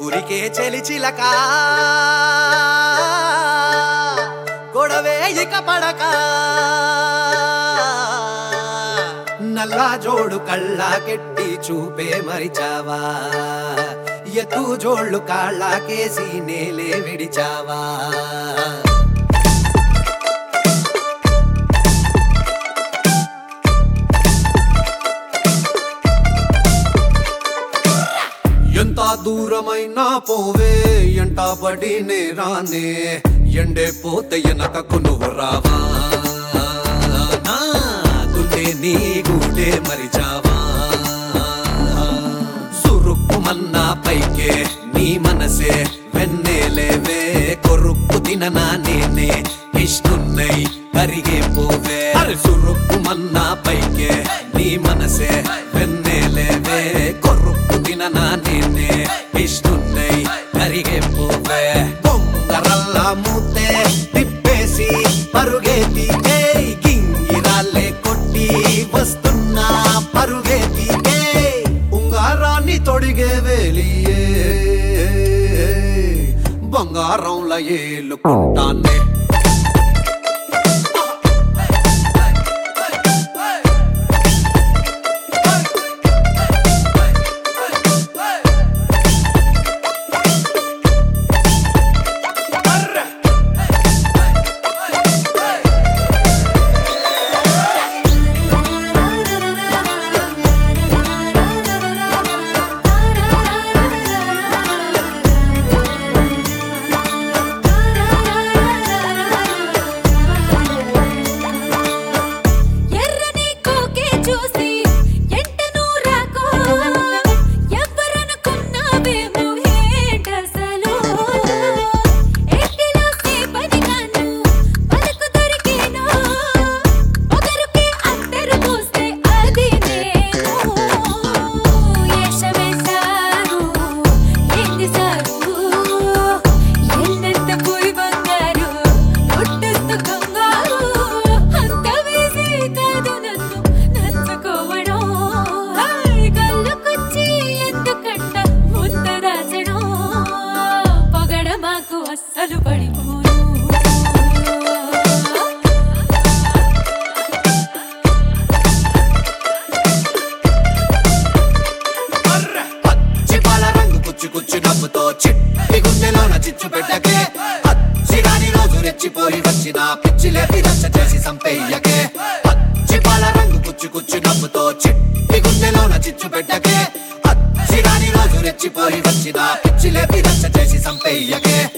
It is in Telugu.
ఊరికే చెలిచిలక గొడవే ఇక పడక నల్లా జోడు కళ్ళకెట్టి చూపే మరిచావా ఎత్తు జోళ్ళు కాళ్ళకేసి నేలే విడిచావా ఎంత దూరమైనా పోవే ఎంట పడి రానే ఎండే పోతే ఎనకకు నువ్వు రావా నా గుండె నీ గూడే మరిచావా సురుక్కుమన్నా పైకే నీ మనసే వెన్నెలేవే కొరుక్కు తిననా నేనే ఇష్టున్నై కరిగే పోవే అరే సురుక్కుమన్నా పైకే నీ మనసే వెన్నెలేవే కొరుక్కు తిననా నేనే ఇష్టున్నై కరిగే పోవే బొంగరల్లా మూతే తిప్పేసి పరుగేతి ఏయ్ గింగిరాలే కొట్టి వస్తున్నా పరుగేతి ఏయ్ ఉంగారాన్ని తొడిగే వేలియే బంగారంల ఏలుకుంటానే ఎర్రని కోకే చూసి ఎంటను రాకో ఎవ్వరనుకున్నావేమో ఏంటసలు ఎట్టిలో సేపని కాను పలుకు దొరికేను ఒకరికి అందరు చూస్తే అది నేను యశమేశారు ఏంది సారు ఎల్లంత పోయి బంగారు పుట్టుస్తూ కంగారు అంత వేసి కాదు నన్ను నచ్చుకోవడం కళ్ళకొచ్చి ఎందుకంట ముంద దాచడం పొగడ మాకు అస్సలు పడిపోను పచ్చి పాల రంగు కుచ్చు కుచ్చు నవ్వుతో చిట్టి గుండెలోన చిచ్చు పెట్టకే పచ్చి రాని రోజు రెచ్చిపోయి వచ్చిన పిచ్చి లేపి రచ్చ చేసి సంపెయ్యకే పచ్చి పాల రంగు కుచ్చు కుచ్చు నవ్వుతో చిట్టి గుండెలోన చిచ్చు పెట్టకే పచ్చి రాని రోజు రెచ్చిపోయి వచ్చిన పిచ్చి లేపి రచ్చ చేసి సంపెయ్యకే